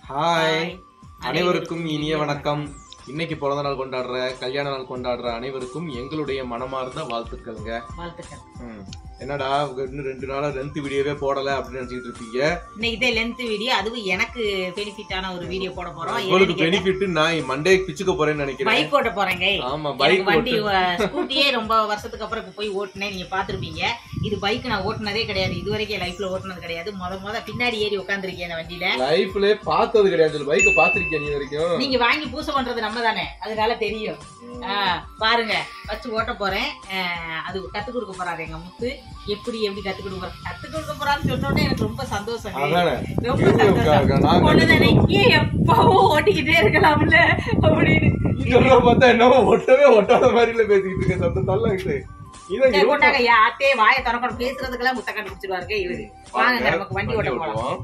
Hi அனைவருக்கும் இனிய வணக்கம் இன்னைக்கு பிறந்த நாள் கொண்டாடுற கல்யாண நாள் கொண்டாடுற அனைவருக்கும் எங்களுடைய மனமார்ந்த வாழ்த்துக்கள்ங்க வாழ்த்துக்கள் ம். என்னடா இன்னும் ரெண்டு நாளா ரெண்ட் வீடியோவே போடல அப்படின்னு நினைச்சிட்டு இருப்பீங்க இன்னைக்கு தான் லென்த் வீடியோ அதுவும் எனக்கு பெனிஃபிட்டான ஒரு வீடியோ போட போறோம் உங்களுக்கு பெனிஃபிட் நான் மண்டே பிச்சுக்க போறேன்னு நினைக்கிறேன் பைக் ஓட்ட போறேங்க ஆமா எனக்கு பைக் வண்டி ஸ்கூட்டியே ரொம்ப வருஷத்துக்கு அப்புறம் இப்ப போய் ஓட்டுனேன் நீங்க பாத்திருப்பீங்க இது பைக் நான் ஓட்டுனதே கிடையாது இது வரைக்கும் என் லைஃப்ல ஓட்டுனது கிடையாது முத முத பின்னாடி ஏறி உட்காந்துருக்கேன் அந்த வண்டியில லைஃப்ல பார்த்தது கிடையாது பைக் பாத்திருக்கியா நீ வரைக்கும் நீங்க வாங்கி பூசை பண்றது நம்ம தானே அதனால தெரியும் ஆ, பாருங்க வச்சு ஓட்ட போறேன் ஆ, அது கத்து கொடுக்க போறாரு எங்க முத்து எப்படி எப்படி கத்து கொடுக்க போறாரு கத்து கொடுக்க போறான்னு சொன்ன உடனே எனக்கு ரொம்ப சந்தோஷம் அதானே ரொம்ப இருங்க, சந்தோஷம் உட்காருங்க. நான் பொண்ணுதானே, ஏன் எப்பவும் ஓட்டிக்கிட்டே இருக்கலாம்ல அப்படின்னு சொல்ற பார்த்தா என்னவோ ஒட்டவே ஒட்டாத மாதிரி இல்ல பேசிக்கிட்டு இருக்க சத்த தள்ளாகிட்டு இதான் சரி, இருப்பா. கொண்டாங்க யா அத்தே வாயை திறக்கணும் பேசுறதுக்கெல்லாம் முத்த கண்டுபிடிச்சிருவாருங்க இவரு வாங்க நமக்கு வண்டி ஓட்ட போலாம் ஓட்டுவோம்.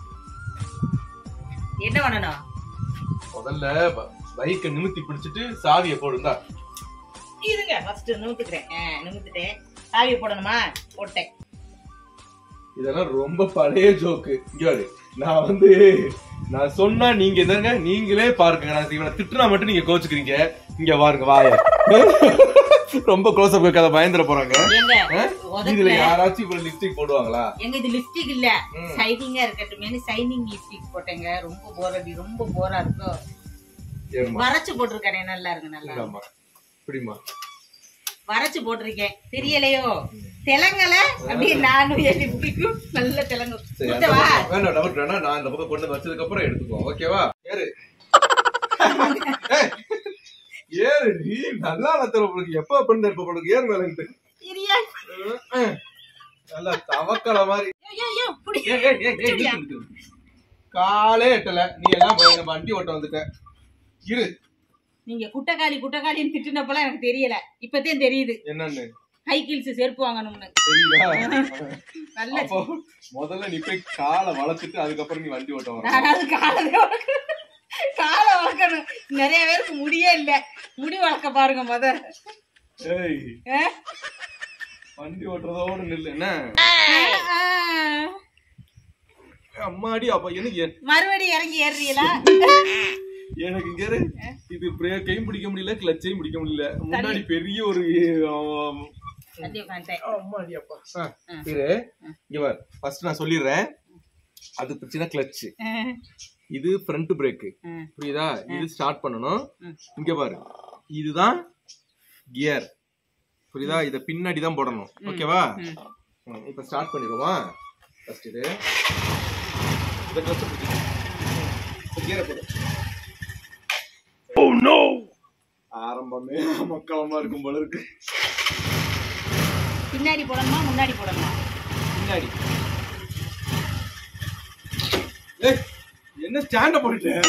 என்ன பண்ணணும் முதல்ல பைக்கை நிமித்தி பிடிச்சிட்டு சாவியை போடுந்தா இருங்க ஃபர்ஸ்ட் நிமித்துக்கிறேன் ஆ, நிமித்துட்டேன் சாவியை போடணுமா போட்டேன் இதெல்லாம் ரொம்ப பழைய ஜோக்கு இங்க பாரு நான் வந்து நான் சொன்னா நீங்க என்னங்க நீங்களே பாருங்க நான் இவனை திட்டுனா மட்டும் நீங்க கோச்சுக்கிறீங்க இங்க பாருங்க வாய ரொம்ப க்ளோஸ் அப் கதை பயந்துட போறாங்க எங்க ஆ? உதட்டுல- இதுல யாராச்சும் இவ்வளவு லிப்ஸ்டிக் போடுவாங்களா எங்க இது லிப்ஸ்டிக் இல்ல ஷைனிங்கா இருக்கட்டுமே ஷைனிங் லிப்ஸ்டிக் போட்டேங்க ரொம்ப போர் அடி ரொம்ப போரா இருக்கும் ஏம்மா வரைச்சு போட்டிருக்கேனே நல்லா இருக்கு நல்லா இருக்கு. இந்தாம்மா. இப்படிம்மா வரைச்சு போட்டிருக்கேன் தெரியலையோ தெலங்கல அப்படியே நானும் என் லிப்ஸ்டிக்கும் நல்ல தெலங்கு சரி அந்த குத்தவா? பக்கம் வேண்டாம் டபுள் வேணா நான் அந்த பக்கம் கொண்டு வந்து வச்சதுக்கு அப்புறம் எடுத்துக்குவோம் ஓகேவா ஏறு ஏய், ஏறு நீ நல்லா நத்தல உங்களுக்கு எப்ப பண்ண இப்ப உங்களுக்கு ஏறு மேலன்ட்டு இரியா. நல்லா தவக்கல மாதிரி ஐயோ, ஐயோ, இப்படி. ஏய், ஏய், ஏய், ஏய், நிறுத்து, நிறுத்து. காலே எட்டல நீ எல்லாம் போய் நம்ம வண்டி ஓட்ட வந்துட்ட இரு நீங்க குட்டக்காளி குட்டக்காளின்னு திட்டுனப்பெல்லாம் எனக்கு தெரியல இப்பதான் தெரியுது என்னன்னு ஹை ஹீல்ஸ் செருப்பு வாங்கணும்னு தெரியுதா நல்ல அப்போ முதல்ல நீ போய் காலை வளர்த்துட்டு அதுக்கப்புறம் நீ வண்டி ஓட்ட வர நானாவது காலை வளர்க்கணும். காலை வளர்க்கணும் நிறைய பேருக்கு முடியே இல்ல முடி வளர்க்க பாருங்க முத ஏய் ஆ? வண்டி ஓட்டுறதோட நில்லு என்ன ஆ. அம்மாடி அப்ப எனக்கு என்- மறுபடியும் இறங்கி ஏறுறீங்களா எனக்கு இங்க இரு. இது பிரேக்கையும் பிடிக்க முடியல கிளச்சையும் பிடிக்க முடியல முன்னாடி பெரிய ஒரு ஆம், தள்ளி உட்காந்துட்டேன் அம்மாடி அப்பா ஆ, இரு இங்க பார் ஃபர்ஸ்ட் நான் சொல்லிடுறேன் அது பிரச்சனை கிளச் இது ஃப்ரண்ட் பிரேக் புரியுதா இது ஸ்டார்ட் பண்ணணும் ம். இங்க பாரு இதுதான் கியர் புரியுதா இத பின்னாடி தான் போடணும் ஓகேவா ம். ம், இப்ப ஸ்டார்ட் பண்ணிடுவோமா ஃபர்ஸ்ட் இது இந்த கிளச் கியரை போடு ஓ நோ ஆரம்பமே மக்களமா இருக்கும் போல இருக்கு பின்னாடி போடணுமா முன்னாடி போடணுமா பின்னாடி ஏய், என்ன ஸ்டாண்ட போட்டுட்டேன்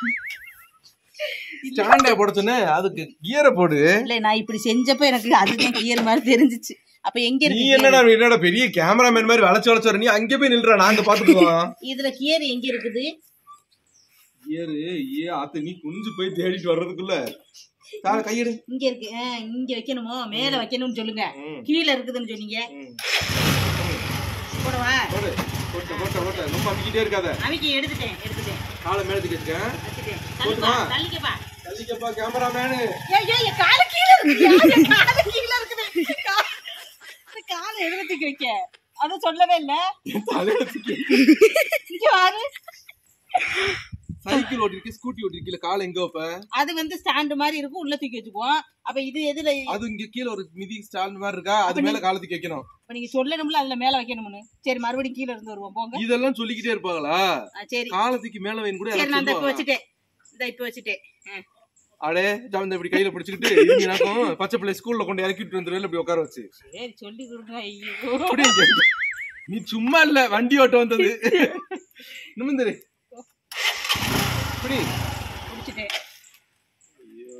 ஸ்டாண்ட போட சொன்னேன் அதுக்கு கியரை போடு இல்ல நான் இப்படி செஞ்சப்ப எனக்கு அதுதான் கியர் மாதிரி தெரிஞ்சுச்சு அப்ப எங்க நீ இருக்கு என்னடா என்னடா பெரிய கேமராமேன் மாதிரி வளைச்சு வளைச்சு வர நீ அங்க போய் நில்றா நாங்க பாத்துக்குவோம் இதுல கியர் எங்க இருக்குது கியரு ஏ ஆத்து நீ குனிஞ்சு போய் தேடிட்டு வர்றதுக்குள்ள கால கையெடு இங்க இருக்கு ஆ, இங்க வைக்கணுமோ மேல வைக்கணும்னு சொல்லுங்க ம். கீழே இருக்குதுன்னு சொன்னீங்க ம். போடவா போடு போட்ட போட்ட போட்ட ரொம்ப அமைக்கிட்டே இருக்காத அவிக்கி எடுத்துட்டேன் எடுத்துட்டேன் காலை மேல தூக்கி வச்சுக்க வச்சுட்டேன் போதுமா? தள்ளிப்பா தள்ளிக்கப்பா தள்ளிக்கப்பா கேமராமேனு ஏய், ஏய், என் காலு கீழே இருக்குயா, என் காலு கீழே இருக்குது. கா- இந்த காலை எதுல தூக்கி வைக்க? அத சொல்லவே இல்ல. தலையில தூக்கி இங்க பாரு. சைக்கிள் ஓட்டிருக்க ஸ்கூட்டி ஓட்டிருக்கீல காலை எங்க வைப்ப அது வந்து ஸ்டாண்ட் மாதிரி இருக்கும் உள்ள தூக்கி வச்சுக்குவோம் அப்ப இது எதுல அது இங்க கீழ ஒரு மிதி ஸ்டாண்ட் மாதிரி இருக்கா அது மேல காலத்துக்கு வைக்கணும் இப்ப நீங்க சொல்லணும்ல அதுல மேல வைக்கணும்னு சரி மறுபடியும் கீழே இருந்து வருவோம் போங்க இதெல்லாம் சொல்லிக்கிட்டே இருப்பாங்களா ஆ, சரி காலத்துக்கு மேல வைன்னு கூட சரி எனக்கு நான் இந்த இப்ப சொல்லுவாங்க. வச்சுட்டேன் இந்த இப்ப வச்சுட்டேன் ஆ. அடே ஜாமந்த இப்படி கையில பிடிச்சுக்கிட்டு இருந்தீங்கனாக்கும் பச்சை பிள்ளை ஸ்கூல்ல கொண்டு இறக்கிட்டு வந்துருவேன் இப்படி உட்கார வச்சு சரி சொல்லி கொடுங்க ஐயோ அப்படி இங்க. நீ சும்மா இல்ல வண்டி ஓட்ட வந்தது நிமிந்தரு இப்படி முடிச்சுட்டேன் ஐயோ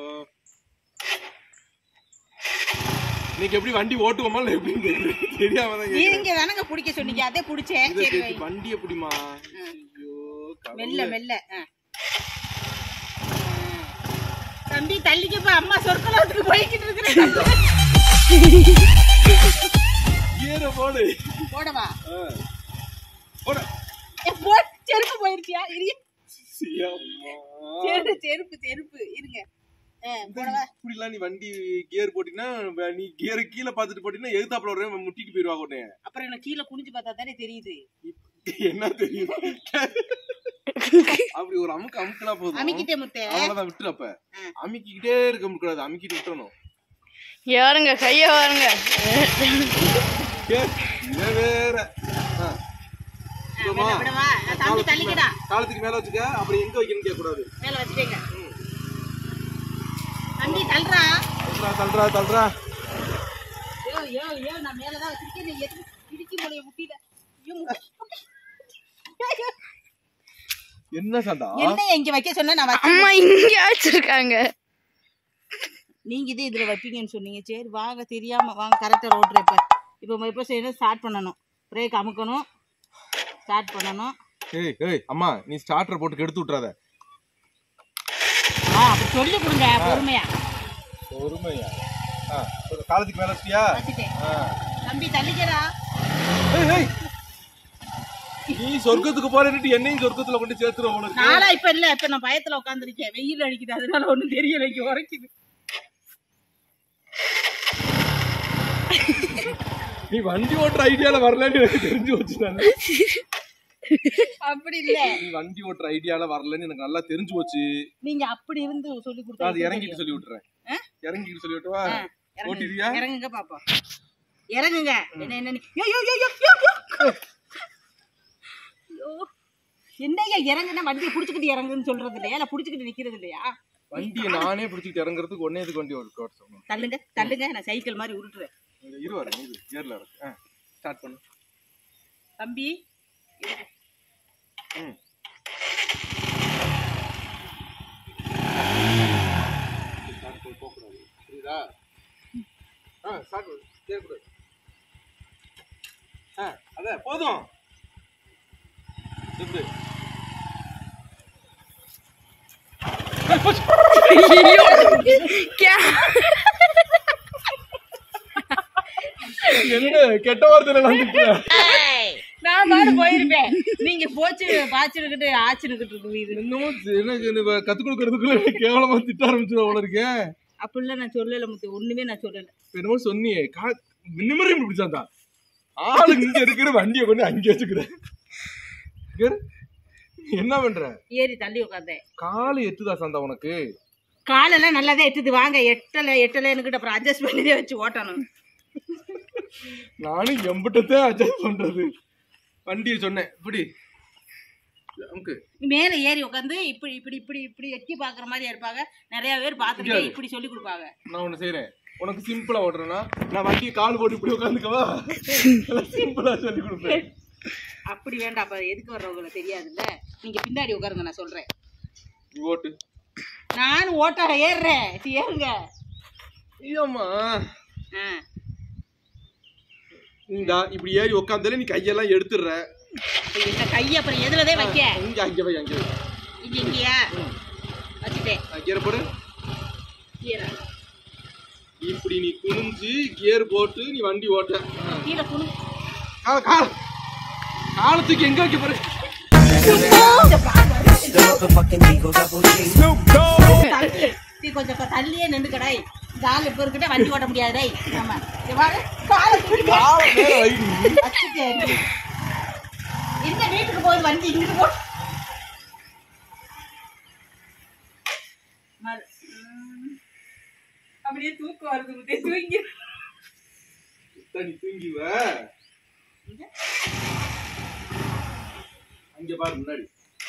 இன்னைக்கு எப்படி வண்டி ஓட்டுவோமா இல்ல எப்படின்னு தெரியல. தெரியாம தான் கேக்குறேன். நீங்க தானங்க பிடிக்க சொன்னீங்க அதே பிடிச்சேன் இதை சரி வை. கேட்டு வண்டி எப்படிமா ஐயோ கடவுளே. மெல்ல மெல்ல ஆ. தம்பி தள்ளிக்கப்பா அம்மா சொற்கலத்துக்கு போய்கிட்டு இருக்கிறேன் ஏற போடு போடவா ஆ. போடு ஏ, போ செருப்பு போயிருச்சியா இரு சியம்மா. செருப்பு செருப்பு செருப்பு இருங்க ஆ, போடவா இப்படிலாம் நீ வண்டி கியர் போட்டீங்கன்னா நீ கியர் கீழே பார்த்துட்டு போட்டீங்கன்னா எதுத்தாப்புல வரவன் முட்டிட்டு போயிருவாங்க உடனே அப்புறம் எனக்கு கீழே குனிஞ்சு பார்த்தா தானே தெரியுது என்ன தெரியும் அப்படி ஒரு அமுக்கு அமுக்குனா போதும் அமிக்கிட்டே முத்தே அவ்வளவுதான் விட்டுரு அப்ப ஆ. அமுக்கிக்கிட்டே இருக்க கூடாது அமுக்கிட்டு விட்டுறணும் யாருங்க கைய பாருங்க ஏ, இவன் வேற ஆ. சும்மா. விட- விடவா தம்பி தள்ளிக்கடா காலத்துக்கு மேல வச்சுக்க அப்புறம் எங்க வைக்கணும் கேட்க கூடாது மேல வச்சுட்டேங்க தம்பி தள்ளுறா தள்ளுறா தள்ளுறா தள்ளுறா யோ யோ யோ நான் மேலதான் வச்சிருக்கேன் நீ எதுக்கு இடிக்கி மூலைய முட்டிட ஐயோ, முட்டி. ஐயோ, என்ன சண்டா என்ன இங்க வைக்க சொன்னா நான் வைக்க அம்மா இங்க வச்சிருக்காங்க நீங்க இதே இதுல வைப்பீங்கன்னு சொன்னீங்க சரி வாங்க தெரியாம வாங்க கரெக்டா ரோட்ல இப்ப இப்ப இப்ப செய்யணும் ஸ்டார்ட் பண்ணணும் பிரேக் அமுக்கணும் ஸ்டார்ட் பண்ணணும் ஏய் ஏய் அம்மா நீ ஸ்டார்டர் போட்டு கெடுத்து விட்டுறாத ஆ அப்படி சொல்லி கொடுங்க பொறுமையா பொறுமையா ஆ, ஒரு காலத்துக்கு மேல வச்சிட்டியா வச்சுட்டேன் ஆ. தம்பி தள்ளிக்கிறா ஏய், ஏய். நீ சொர்க்கத்துக்கு போறேன்னுட்டு என்னையும் சொர்க்கத்துல கொண்டு சேர்த்துற உனக்கு நாளா இப்ப இல்ல இப்ப நான் பயத்துல உட்காந்துருக்கேன் வெயில் அடிக்குது அதனால ஒண்ணும் தெரியல இங்க உரைக்குது நீ வண்டி ஓட்டுற ஐடியால வரலன்னு எனக்கு தெரிஞ்சு வச்சு நான் அப்படி இல்ல நீ வண்டி ஓட்டுற ஐடியால வரலன்னு எனக்கு நல்லா தெரிஞ்சு போச்சு நீங்க அப்படி இருந்து சொல்லி நான் கொடுத்தா அது இறங்கிட்டு சொல்லி விட்டுறேன் ஆ? இறங்கிட்டு சொல்லி விட்டுவா இறங்குங்க. ஓட்டிடுவியா இறங்குங்க பாப்போம் இறங்குங்க என்ன என்ன நீ- யோ, யோ, யோ, யோ, யோ, யோ. ஐயோ. என்னய்யா இறங்குனா வண்டியை புடிச்சுக்கிட்டு இறங்குன்னு சொல்றது இல்லையா இல்ல புடிச்சுக்கிட்டு நிக்கிறது இல்லையா வண்டியை நானே பிடிச்சிட்டு இறங்குறதுக்கு ஒன்னே இதுக்கு வண்டி ஓட்டு ஓட்ட சொன்னேன் தள்ளுங்க தள்ளுங்க நான் சைக்கிள் மாதிரி உருட்டுறேன் இங்க இரு வரேன் இரு கியர்ல இருக்கு ஆ ஸ்டார்ட் பண்ணு தம்பி ம் ஸ்டார்ட் பண்ணி போகக்கூடாது புரியுதா ஆ ஸ்டார்ட் பண்ணு கேட்கக்கூடாது ஆ அதான் போதும் எப்படி என்ன கெட்ட வார்த்தையில நடந்துக்கிறேன் நான் பாடு போயிருப்பேன் நீங்க போச்சு பாச்சுக்கிட்டு ஆச்சுக்கிட்டு இருக்கு இது என்னமோ எனக்கு இந்த கத்து கொடுக்கறதுக்குள்ள எனக்கு கேவலமா திட்ட ஆரம்பிச்சிடும் போல இருக்கேன் அப்படிலாம் நான் சொல்லல முத்து ஒண்ணுமே நான் சொல்லல இப்ப என்னமோ சொன்னியே கா நிம்மதி பிடிச்சாந்தா ஆளு இங்க இருக்கிற வண்டியை கொண்டு அங்கே வச்சுக்கிறேன் இங்க இரு. என்ன பண்ற ஏறி தள்ளி உட்காந்தேன் காலு எத்துதா சந்தா உனக்கு காலெல்லாம் நல்லாதான் எட்டுது வாங்க எட்டல எட்டலைன்னுக்கிட்ட அப்புறம் அட்ஜஸ்ட் பண்ணிதே வச்சு ஓட்டணும் நானும் எம்பிட்டத்தே அட்ஜஸ்ட் பண்றது வண்டியை சொன்னேன் இப்படி நமக்கு மேல ஏறி உட்காந்து இப்படி இப்படி இப்படி இப்படி எட்டி பாக்குற மாதிரி இருப்பாங்க நிறைய பேர் பாத்துருக்கேன் இப்படி சொல்லி கொடுப்பாங்க நான் ஒண்ணு செய்யறேன் உனக்கு சிம்பிளா ஓட்டுறேன்னா நான் வண்டியை கால் போட்டு இப்படி உட்காந்துக்கவா சிம்பிளா சொல்லி கொடுப்பேன் அப்படி வேண்டாம் அப்ப எதுக்கு வர்றவங்கள தெரியாதுல்ல நீங்க பின்னாடி உட்காருங்க நான் சொல்றேன் நீ ஓட்டு நானும் ஓட்டார ஏறுறேன் ஏறுங்க ஐயோம்மா ஆ. இந்தா இப்படி ஏறி உட்காந்தாலே நீ கையெல்லாம் எடுத்துடுற இப்ப இந்த கையை அப்புறம் எதுலதே வைக்க இங்க அங்க வை அங்க வை இங்க இங்கயா வச்சுட்டேன் கியர் போடு கீரை இப்படி நீ குனிஞ்சு கியர் போட்டு நீ வண்டி ஓட்ட கீழே குனு கால கால காலத்துக்கு எங்க வைக்க போற தள்ளி நீ கொஞ்சம் க- தள்ளியே நின்று கடை இந்த ஆள் இப்ப இருக்கிட்ட வண்டி ஓட்ட முடியாது டேய் ஆமா இங்க பாரு, காலை தூக்கி கால மேல வை நீ. வச்சுட்டேன் இந்த வீட்டுக்கு போய் வண்டி இங்க போ ம- ம். அப்படியே தூக்கம் வருது முத்தே, தூங்கி நீ தூங்கிவ அங்க பாரு முன்னாடி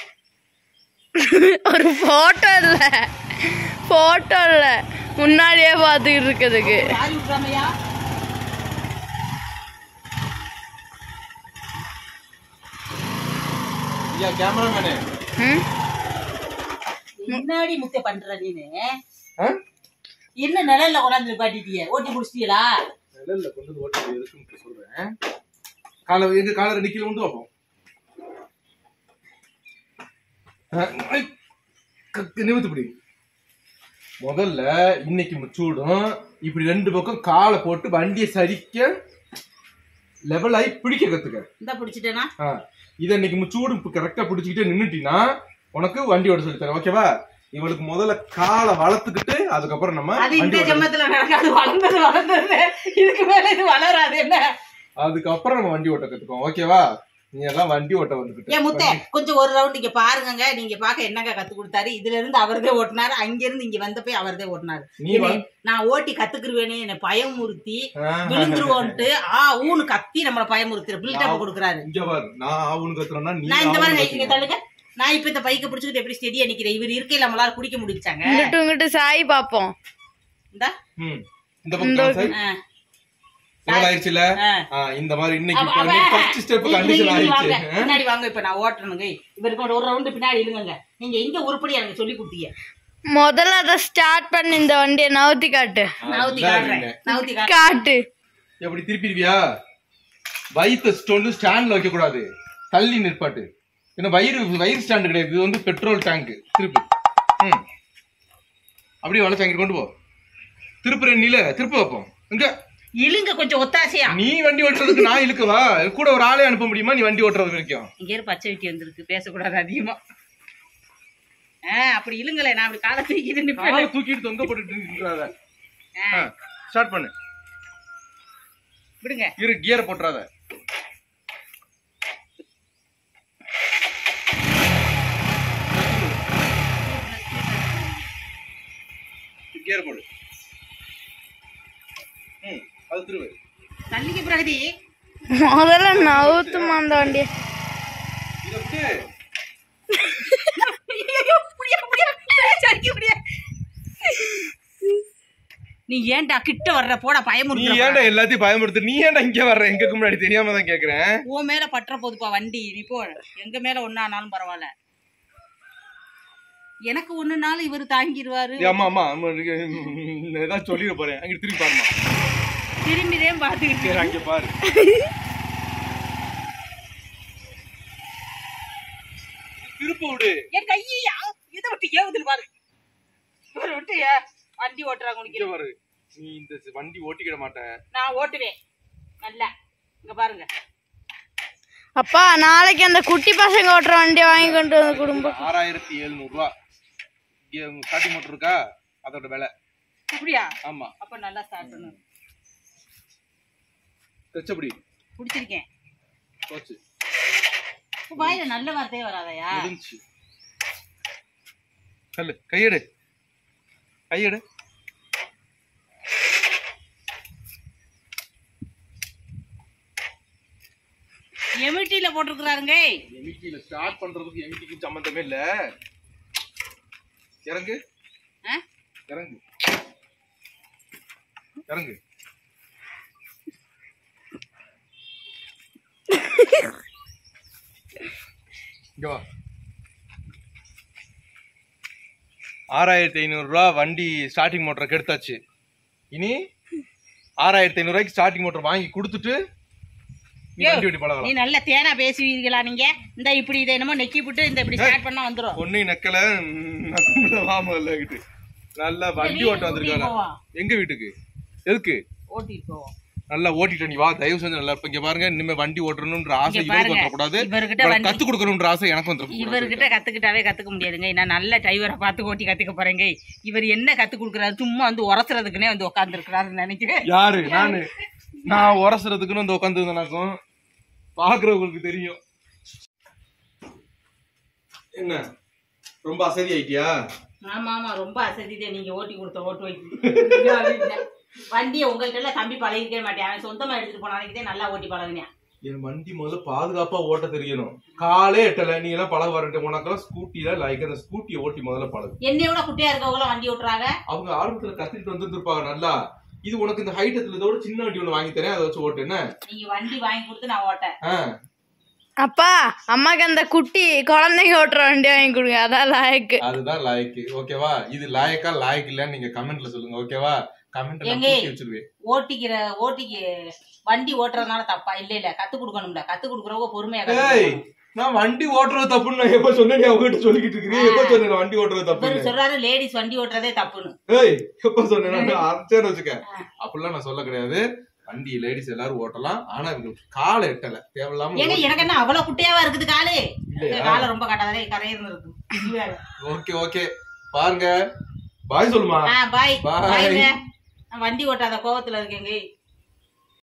ஒரு போட்டோ இல்ல போட்டோ இல்ல முன்னாடியே பார்த்துக்கிட்டு இருக்கிறதுக்கு வாரி விட்றாமையா ஐயா கேமராமேனே ம்? முன்னாடி முத்தை பண்ற நீனு என்ன நிழல்ல கொண்டாந்து பாட்டிட்டிய ஓட்டி முடிச்சிட்டீங்களா நிழல்ல கொண்டு வந்து ஓட்ட இருக்குன்னு சொல்றேன் காலை எங்க காலை ரெண்டு கிலோ உண்டு பார்ப்போம் நிமித்துப்படி முதல்ல இன்னைக்கு முச்சூடும் இப்படி ரெண்டு பக்கம் காலை போட்டு வண்டியை சரிக்க லெவலாகி பிடிக்க கத்துக்க இந்த பிடிச்சிட்டேனா ஆ, இதை இன்னைக்கு முச்சூடு இப்போ கரெக்டாக பிடிச்சிக்கிட்டே நின்னுட்டீங்கன்னா உனக்கு வண்டி ஓட்ட சொல்லி தரேன் ஓகேவா இவளுக்கு முதல்ல காலை வளர்த்துக்கிட்டு அதுக்கப்புறம் நம்ம அது இந்த வண்டி ஓட்ட ஜென்மத்துல நடக்காது வளர்ந்தது வளர்ந்தது இதுக்கு மேல இது வளராது என்ன அதுக்கப்புறம் நம்ம வண்டி ஓட்ட கத்துக்கோம் ஓகேவா நீ எல்லாம் வண்டி ஓட்ட வந்துக்கிட்டு ஏன் முத்த கொஞ்சம் ஒரு ரவுண்ட் இங்க பாருங்கங்க நீங்க பாக்க என்னங்க கத்து கொடுத்தாரு இதுல இருந்து அவர்தே ஓட்டினாரு அங்க இருந்து இங்க வந்தப்ப அவர்தே ஓட்டினாரு நீ என்னை- வா- நான் ஓட்டி கத்துக்குருவேனே என்னை பயமுறுத்தி ஆ, விழுந்துருவோன்ட்டு ஆ ஊனு கத்தி நம்மள பயமுறுத்துற பில்டப் கொடுக்குறாரு இங்க பாரு நான் ஆவுன்னு கத்துறேன்னா நீ நான் இந்த மாதிரி ஆவுன்னு இங்க கத்துக்க. தள்ளுங்க நான் இப்ப இந்த பைக்க பிடிச்சிக்கிட்டு எப்படி ஸ்டெடியா நிக்கிறேன் இவர் இருக்கையில நம்மளால குடிக்க முடிச்சாங்க இங்கிட்டு இங்கிட்டு சாய் பார்ப்போம் இந்தா ம். இந்த பக்கம் சைடு ஆ, இவ்வளவு ஆயிடுச்சுல ஆ. ஆ, இந்த மாதிரி இன்னைக்கு அவ- இப்ப அவ- நீ ஃபர்ஸ்ட் ஸ்டெப் நீங்க- கண்டிஷன் நீங்க வாங்க. ஆயிடுச்சு பின்னாடி வாங்க இப்ப நான் ஓட்டணுங்க இவருக்கு ஒரு ரவுண்டு பின்னாடி இழுங்க நீங்க எங்க உருப்படி எனக்கு சொல்லி கொடுத்தீங்க முதல்ல அதை ஸ்டார்ட் பண்ணி இந்த வண்டியை நவுத்தி காட்டு நவுத்தி அதான் காட்டுறேன் இல்லை. நவுத்தி காட்டுறேன் காட்டு எப்படி திருப்பிடுவியா வயிற்று ஸ்டோன் ஸ்டாண்ட்ல வைக்க கூடாது தள்ளி நிற்பாட்டு ஏன்னா வயிறு வயிறு ஸ்டாண்டு கிடையாது இது வந்து பெட்ரோல் டேங்க் திருப்பு ம் அப்படியே வள டேங்க் கொண்டு போ திருப்புற நீல திருப்ப வைப்போம் இங்க இழுங்க கொஞ்சம் ஒத்தாசையா நீ வண்டி ஓட்டுறதுக்கு நான் இழுக்கவா கூட ஒரு ஆளே அனுப்ப முடியுமா நீ வண்டி ஓட்டுறது வரைக்கும் இங்க இரு பச்சை வெட்டி வந்திருக்கு பேசக்கூடாது அதிகமா ஆ அப்படி இழுங்களே நான் அப்படி காலை தூக்கிட்டு நிப்பேன் காலை தூக்கிட்டு தொங்க போட்டுட்டு நின்றாத ஸ்டார்ட் பண்ணு விடுங்க இரு கியரை போட்டுறாத கியர் போடு ம் அது திருவு தள்ளிக்க பிரகதி முதல்ல நவுத்துமா அந்த வண்டியை இதை விட்டு ஐயையோ, புடியா, புடியா, சரிக்கு புடியா. நீ ஏன்டா கிட்ட வர்ற போட நீ பயமுறுத்துற ஏன்டா எல்லாத்தையும் பயமுறுத்து நீ ஏன்டா இங்க வர்ற எங்களுக்கு முன்னாடி தெரியாம தான் கேக்குறேன் உன் மேல பற்ற போதுப்பா வண்டி நீ போ எங்க மேல ஒன்னானாலும் பரவாயில்ல எனக்கு ஒண்ணுனாலும் இவரு தாங்கிடுவாரு ஏய், அம்மா அம்மா அம்மா, நீங்க, ம், ஏதாவது சொல்லிட போறேன் அங்க திரும்பி பாருமா திரும்பிதான் பாத்துக்கிட்டு சரி அங்க பாரு திருப்ப விடு என் கையா இதை விட்டு ஏவுதுன்னு பாரு இவரை விட்டு ஏ- வண்டி ஓட்டுறாங்க இங்க உனக்கு பாரு நீ இந்த வண்டி ஓட்டிக்கிட மாட்ட நான் ஓட்டுவேன் நல்லா இங்க பாருங்க அப்பா நாளைக்கு அந்த குட்டி பசங்க ஓட்டுற வண்டியை வாங்கி கொண்டு வந்து குடும்பம் ஆறாயிரத்தி எழுநூறு ரூபா ஸ்டார்டிங் மோட்டர் இருக்கா அதோட விலை அப்படியா ஆமா அப்ப நல்லா ஸ்டார்ட் பண்ணு தச்சபடி பிடிச்சிருக்கேன் போச்சு இப்ப வாயில நல்ல வார்த்தையே வராதயா முடிஞ்சு சொல்லு கையெடு கையெடு எமிட்டில போட்டிருக்கிறாருங்க எமிட்டில ஸ்டார்ட் பண்றதுக்கு எமிட்டிக்கு சம்பந்தமே இல்ல இறங்கு ஆ? இறங்கு இறங்கு இங்க வா ஆறாயிரத்தி ஐநூறுரூவா வண்டி ஸ்டார்டிங் மோட்டரை கெடுத்தாச்சு இனி ஆறாயிரத்தி ஐநூறுரூவாய்க்கு ஸ்டார்டிங் மோட்டர் வாங்கி கொடுத்துட்டு நீ யோ, வண்டி ஓட்டி பழகலாம் நீ நல்ல தேனா பேசுவீங்களா நீங்க இந்த இப்படி இதை என்னமோ நெக்கி விட்டு இந்த இப்படி ஸ்டார்ட் பண்ணா வந்துரும் பொண்ணு நக்கல நக்கல வாமல்ல கிட்டு நல்லா வண்டி ஓட்ட வந்திருக்காங்க போவோம். எங்க வீட்டுக்கு எதுக்கு ஓட்டிட்டு போவோம் நல்லா ஓட்டிட்டு நீ வா தயவு செஞ்சு நல்லா இருப்ப இங்க பாருங்க இனிமே வண்டி ஓட்டணும்ன்ற ஆசை இங்க இவருக்கு பாருங்க. வந்துடக்கூடாது இவர்கிட்ட இவரை வண்டி- கத்து கொடுக்கணும்ன்ற ஆசை எனக்கு வந்துடக்கூடாது இவர்கிட்ட கத்துக்கிட்டாவே கத்துக்க முடியாதுங்க நான் நல்ல டிரைவரை பார்த்து ஓட்டி கத்துக்க போறேங்க இவர் என்ன கத்து கொடுக்குறாரு சும்மா வந்து உரசுறதுக்குனே வந்து உட்காந்துருக்கிறாருன்னு நினைக்கிறேன் யாரு நானு நான் உரசுறதுக்குன்னு வந்து உட்காந்து எனக்கும் பாக்குறவங்களுக்கு தெரியும் என்ன ரொம்ப அசதி ஆயிட்டியா ஆமா ஆமா ரொம்ப அசதிதே நீங்க ஓட்டி கொடுத்த ஓட்டு வைக்க வண்டியை உங்கள்கிட்ட எல்லாம் தம்பி பழகிக்கவே மாட்டேன் அவன் சொந்தமா எடுத்துட்டு போனாலே நல்லா ஓட்டி பழகினேன் என் வண்டி முதல்ல பாதுகாப்பா ஓட்ட தெரியணும் காலே எட்டல நீ எல்லாம் பழக வரட்டு உனக்கெல்லாம் ஸ்கூட்டில லைக் அந்த ஸ்கூட்டியை ஓட்டி முதல்ல பழகு என்னை விட குட்டியா இருக்கவங்க வண்டி ஓட்டுறாங்க அவங்க ஆரம்பத்துல கத்துக்கிட்டு வந்துருப்பாங்க நல்லா இது உனக்கு இந்த ஹைட் இதோட சின்ன வண்டி ஒண்ணு வாங்கி தரேன் அதை வச்சு ஓட்டு என்ன நீங்க வண்டி வாங்கி கொடுத்து நான் ஓட்டேன் ஆ, அப்பா அம்மாக்கு அந்த குட்டி குழந்தைங்க ஓட்டுற வண்டி வாங்கி கொடுங்க அதான் லாயக்கு அதுதான் லாய்க்கு ஓகேவா இது லாயக்கா லாய்க்கு இல்லன்னு நீங்க கமெண்ட்ல சொல்லுங்க ஓகேவா கமெண்ட்ல எங்க? நான் வச்சிருவேன் ஓட்டிக்கிற ஓட்டிக்கு வண்டி ஓட்டுறதுனால தப்பா இல்ல இல்ல கத்து கொடுக்கணும்ல கத்து கொடுக்குறவங்க பொறுமையா ஏய் கத்துக்கணும். நான் வண்டி ஓட்டுறது தப்புன்னு நான் எப்ப சொன்னேன் நீ அவங்ககிட்ட சொல்லிக்கிட்டு இருக்கிறீ எப்ப சொன்னேன் நான் வண்டி ஓட்டுறது இவரு தப்புன்னு சொல்றாரு லேடிஸ் வண்டி ஓட்டுறதே தப்புன்னு ஏய் எப்ப சொன்னேன் நான் அரைச்சேன்னு வச்சுக்க அப்படிலாம் நான் சொல்ல கிடையாது வண்டி லேடிஸ் எல்லாரும் ஓட்டலாம் ஆனா இவங்களுக்கு காலை எட்டல தேவையில்லாம ஏங்க எனக்கு என்ன அவ்வளவு குட்டையாவா இருக்குது காலு இல்லையா? காலை ரொம்ப காட்டாதே கரையிருந்து இருக்கு இது வேற. ஓகே ஓகே பாருங்க பாய் சொல்லுமா ஆ பாய் Bye. பாய்ங்க நான் வண்டி ஓட்டாத கோவத்துல இருக்கேங்க